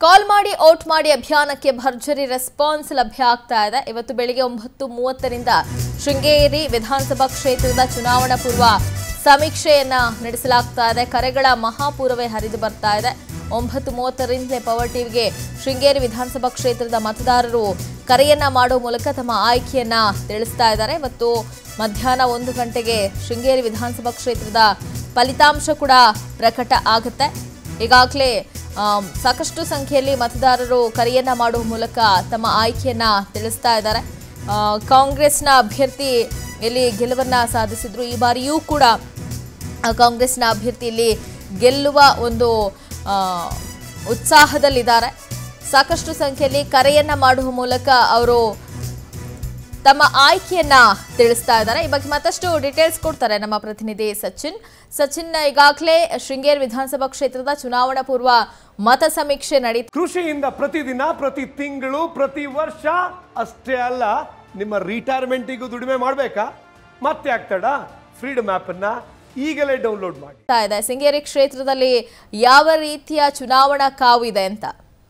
ಕಾಲ್ ಮಾಡಿ ಔಟ್ ಮಾಡಿ ಅಭಿಯಾನಕ್ಕೆ ಭರ್ಜರಿ ರೆಸ್ಪಾನ್ಸ್ ಲಭ್ಯ ಆಗ್ತಾ ಇದೆ ಇವತ್ತು ಬೆಳಿಗ್ಗೆ ಒಂಬತ್ತು ಮೂವತ್ತರಿಂದ ಶೃಂಗೇರಿ ವಿಧಾನಸಭಾ ಕ್ಷೇತ್ರದ ಚುನಾವಣಾ ಪೂರ್ವ ಸಮೀಕ್ಷೆಯನ್ನ ನಡೆಸಲಾಗ್ತಾ ಇದೆ ಕರೆಗಳ ಮಹಾಪೂರವೇ ಹರಿದು ಬರ್ತಾ ಇದೆ ಒಂಬತ್ತು ಮೂವತ್ತರಿಂದಲೇ ಪವರ್ ಟಿವಿಗೆ ಶೃಂಗೇರಿ ವಿಧಾನಸಭಾ ಕ್ಷೇತ್ರದ ಮತದಾರರು ಕರೆಯನ್ನ ಮಾಡುವ ಮೂಲಕ ತಮ್ಮ ಆಯ್ಕೆಯನ್ನ ತಿಳಿಸ್ತಾ ಇದ್ದಾರೆ ಇವತ್ತು ಮಧ್ಯಾಹ್ನ ಒಂದು ಗಂಟೆಗೆ ಶೃಂಗೇರಿ ವಿಧಾನಸಭಾ ಕ್ಷೇತ್ರದ ಫಲಿತಾಂಶ ಕೂಡ ಪ್ರಕಟ ಆಗುತ್ತೆ ಈಗಾಗಲೇ ಆಮ್, ಸಾಕಷ್ಟು ಸಂಖ್ಯೆಯಲ್ಲಿ ಮತದಾರರು ಕರೆಯನ್ನ ಮಾಡುವ ಮೂಲಕ ತಮ್ಮ ಆಯ್ಕೆಯನ್ನ ತಿಳಿಸ್ತಾ ಇದ್ದಾರೆ ಆ, ಕಾಂಗ್ರೆಸ್ನ ಅಭ್ಯರ್ಥಿ ಇಲ್ಲಿ ಗೆಲುವನ್ನ ಸಾಧಿಸಿದ್ರು ಈ ಬಾರಿಯೂ ಕೂಡ ಆ, ಕಾಂಗ್ರೆಸ್ನ ಅಭ್ಯರ್ಥಿ ಇಲ್ಲಿ ಗೆಲ್ಲುವ ಒಂದು ಆ, ಉತ್ಸಾಹದಲ್ಲಿದ್ದಾರೆ ಸಾಕಷ್ಟು ಸಂಖ್ಯೆಯಲ್ಲಿ ಕರೆಯನ್ನ ಮಾಡುವ ಮೂಲಕ ಅವರು ತಮ್ಮ ಆಯ್ಕೆಯನ್ನ ತಿಳಿಸ್ತಾ ಇದ್ದಾರೆ ಈ ಬಗ್ಗೆ ಮತ್ತಷ್ಟು ಡೀಟೇಲ್ಸ್ ಕೊಡ್ತಾರೆ ನಮ್ಮ ಪ್ರತಿನಿಧಿ ಸಚಿನ್ ಸಚಿನ್ ಈಗಾಗಲೇ ಶೃಂಗೇರಿ ವಿಧಾನಸಭಾ ಕ್ಷೇತ್ರದ ಚುನಾವಣಾ ಪೂರ್ವ ಮತ ಸಮೀಕ್ಷೆ ನಡೀತಾ ಕೃಷಿಯಿಂದ ಪ್ರತಿದಿನ ಪ್ರತಿ ತಿಂಗಳು ಪ್ರತಿ ವರ್ಷ ಅಷ್ಟೇ ಅಲ್ಲ ನಿಮ್ಮ ರಿಟೈರ್ಮೆಂಟಿಗೂ ದುಡಿಮೆ ಮಾಡಬೇಕಾ ಮತ್ತೆ ಆಗ್ತಡ ಫ್ರೀಡಮ್ ಆ್ಯಪನ್ನು ಈಗಲೇ ಡೌನ್ಲೋಡ್ ಮಾಡಿ ಇದೆ ಶೃಂಗೇರಿ ಕ್ಷೇತ್ರದಲ್ಲಿ ಯಾವ ರೀತಿಯ ಚುನಾವಣಾ ಕಾವು ಇದೆ ಅಂತ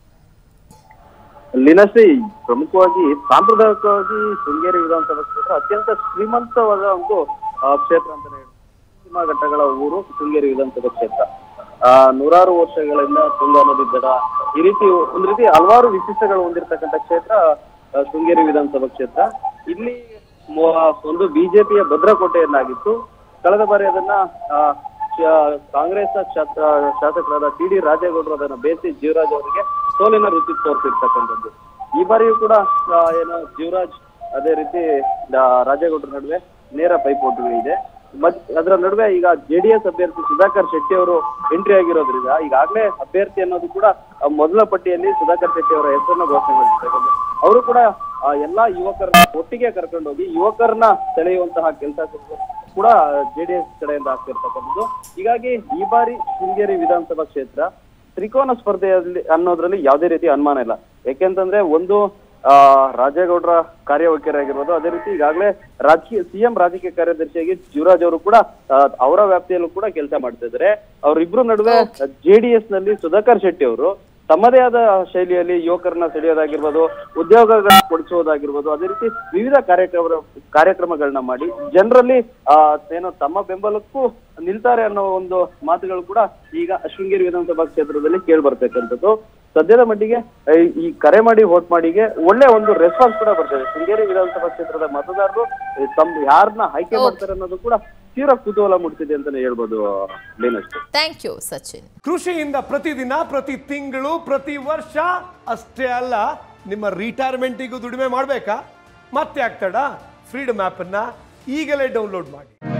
ಲಿನಶ್ರೀ ಪ್ರಮುಖವಾಗಿ ಸಾಂಪ್ರದಾಯಿಕವಾಗಿ ಶೃಂಗೇರಿ ವಿಧಾನಸಭಾ ಕ್ಷೇತ್ರ ಅತ್ಯಂತ ಶ್ರೀಮಂತವಾದ ಒಂದು ಆ, ಕ್ಷೇತ್ರ ಅಂತಾನೆ ಹೇಳ್ಬೋದು. ಪಶ್ಚಿಮ ಘಟ್ಟಗಳ ಊರು ಶೃಂಗೇರಿ ವಿಧಾನಸಭಾ ಕ್ಷೇತ್ರ ಆ, ನೂರಾರು ವರ್ಷಗಳಿಂದ ತುಂಗಾ ನದಿ ದಡ ಈ ರೀತಿ ಒಂದ್ ರೀತಿ ಹಲವಾರು ವಿಶಿಷ್ಟಗಳು ಹೊಂದಿರತಕ್ಕಂಥ ಕ್ಷೇತ್ರ ಆ, ಶೃಂಗೇರಿ ವಿಧಾನಸಭಾ ಕ್ಷೇತ್ರ ಇಲ್ಲಿ ಮೊ- ಒಂದು ಬಿಜೆಪಿಯ ಭದ್ರಕೋಟೆಯನ್ನಾಗಿತ್ತು ಕಳೆದ ಬಾರಿ ಅದನ್ನ ಆ, ಶ- ಕಾಂಗ್ರೆಸ್ ಶಾಸ- ಶಾಸಕರಾದ ಟಿ ಡಿ ರಾಜೇಗೌಡರು ಅದನ್ನ ಬೇಸಿ ಜೀವರಾಜ್ ಅವರಿಗೆ ಸೋಲಿನ ರುಚಿ ತೋರಿಸಿರ್ತಕ್ಕಂಥದ್ದು ಈ ಬಾರಿಯೂ ಕೂಡ ಆ, ಏನು ಜೀವರಾಜ್ ಅದೇ ರೀತಿ ಆ, ರಾಜೇಗೌಡರ ನಡುವೆ ನೇರ ಪೈಪೋಟಿ ಇದೆ ಮತ್ ಅದರ ನಡುವೆ ಈಗ ಜೆಡಿಎಸ್ ಅಭ್ಯರ್ಥಿ ಸುಧಾಕರ್ ಶೆಟ್ಟಿ ಅವರು ಎಂಟ್ರಿ ಆಗಿರೋದ್ರಿಂದ ಈಗಾಗಲೇ ಅಭ್ಯರ್ಥಿ ಅನ್ನೋದು ಕೂಡ ಆ, ಮೊದಲ ಪಟ್ಟಿಯಲ್ಲಿ ಸುಧಾಕರ್ ಶೆಟ್ಟಿ ಅವರ ಹೆಸರನ್ನ ಘೋಷಣೆ ಮಾಡಿರ್ತಕ್ಕಂಥದ್ದು ಅವರು ಕೂಡ ಆ, ಎಲ್ಲಾ ಯುವಕರನ್ನ ಒಟ್ಟಿಗೆ ಕರ್ಕೊಂಡೋಗಿ ಯುವಕರನ್ನ ಸೆಳೆಯುವಂತಹ ಕೆಲಸ ಕೂಡ ಜೆಡಿಎಸ್ ಕಡೆಯಿಂದ ಆಗ್ತಿರ್ತಕ್ಕಂಥದ್ದು ಹೀಗಾಗಿ ಈ ಬಾರಿ ಶೃಂಗೇರಿ ವಿಧಾನಸಭಾ ಕ್ಷೇತ್ರ ತ್ರಿಕೋನ ಸ್ಪರ್ಧೆಯಲ್ಲಿ ಅನ್ನೋದ್ರಲ್ಲಿ ಯಾವುದೇ ರೀತಿ ಅನುಮಾನ ಇಲ್ಲ ಯಾಕೆಂತಂದ್ರೆ ಒಂದು ಆ ರಾಜೇಗೌಡರ ಕಾರ್ಯವೈಖರಿ ಆಗಿರ್ಬೋದು ಅದೇ ರೀತಿ ಈಗಾಗಲೇ ರಾಜಕೀಯ ಸಿಎಂ ರಾಜಕೀಯ ಕಾರ್ಯದರ್ಶಿಯಾಗಿ ಶಿವರಾಜ್ ಅವರು ಕೂಡ ಆ, ಅವರ ವ್ಯಾಪ್ತಿಯಲ್ಲೂ ಕೂಡ ಕೆಲಸ ಮಾಡ್ತಾ ಇದ್ದಾರೆ ಅವರಿಬ್ರು ನಡುವೆ ಜೆಡಿಎಸ್ ನಲ್ಲಿ ಸುಧಾಕರ್ ಶೆಟ್ಟಿ ಅವರು ತಮ್ಮದೇ ಆದ ಶೈಲಿಯಲ್ಲಿ ಯುವಕರನ್ನ ಸೆಳೆಯೋದಾಗಿರ್ಬೋದು ಉದ್ಯೋಗಗಳನ್ನ ಕೊಡಿಸೋದಾಗಿರ್ಬೋದು ಅದೇ ರೀತಿ ವಿವಿಧ ಕಾರ್ಯಕ್ರಮ ಕಾರ್ಯಕ್ರಮಗಳನ್ನ ಮಾಡಿ ಜನರಲ್ಲಿ ಆ ಏನೋ ತಮ್ಮ ಬೆಂಬಲಕ್ಕೂ ನಿಲ್ತಾರೆ ಅನ್ನೋ ಒಂದು ಮಾತುಗಳು ಕೂಡ ಈಗ ಶೃಂಗೇರಿ ವಿಧಾನಸಭಾ ಕ್ಷೇತ್ರದಲ್ಲಿ ಕೇಳಿ ಬರ್ತಕ್ಕಂಥದ್ದು ಸದ್ಯದ ಮಟ್ಟಿಗೆ ಆ, ಈ ಕರೆ ಮಾಡಿ ವೋಟ್ ಮಾಡಿಗೆ ಒಳ್ಳೆ ಒಂದು ರೆಸ್ಪಾನ್ಸ್ ಕೂಡ ಬರ್ತದೆ ಶೃಂಗೇರಿ ವಿಧಾನಸಭಾ ಕ್ಷೇತ್ರದ ಮತದಾರರು ಆ, ತಮ್ಮ ಯಾರನ್ನ ಆಯ್ಕೆ ಮಾಡ್ತಾರೆ ಅನ್ನೋದು ಕೂಡ ತೀವ್ರ ಕುತೂಹಲ ಮೂಡಿಸಿದೆ ಅಂತಾನೆ ಹೇಳ್ಬೋದು ಲೀನಷ್ಟು ಥ್ಯಾಂಕ್ ಯು ಸಚಿನ್ ಕೃಷಿಯಿಂದ ಪ್ರತಿದಿನ ಪ್ರತಿ ತಿಂಗಳು ಪ್ರತಿ ವರ್ಷ ಅಷ್ಟೇ ಅಲ್ಲ ನಿಮ್ಮ ರಿಟೈರ್ಮೆಂಟಿಗೂ ದುಡಿಮೆ ಮಾಡಬೇಕಾ ಮತ್ತೆ ಆಗ್ತಡ ಫ್ರೀಡಮ್ ಆ್ಯಪನ್ನು ಈಗಲೇ ಡೌನ್ಲೋಡ್ ಮಾಡಿ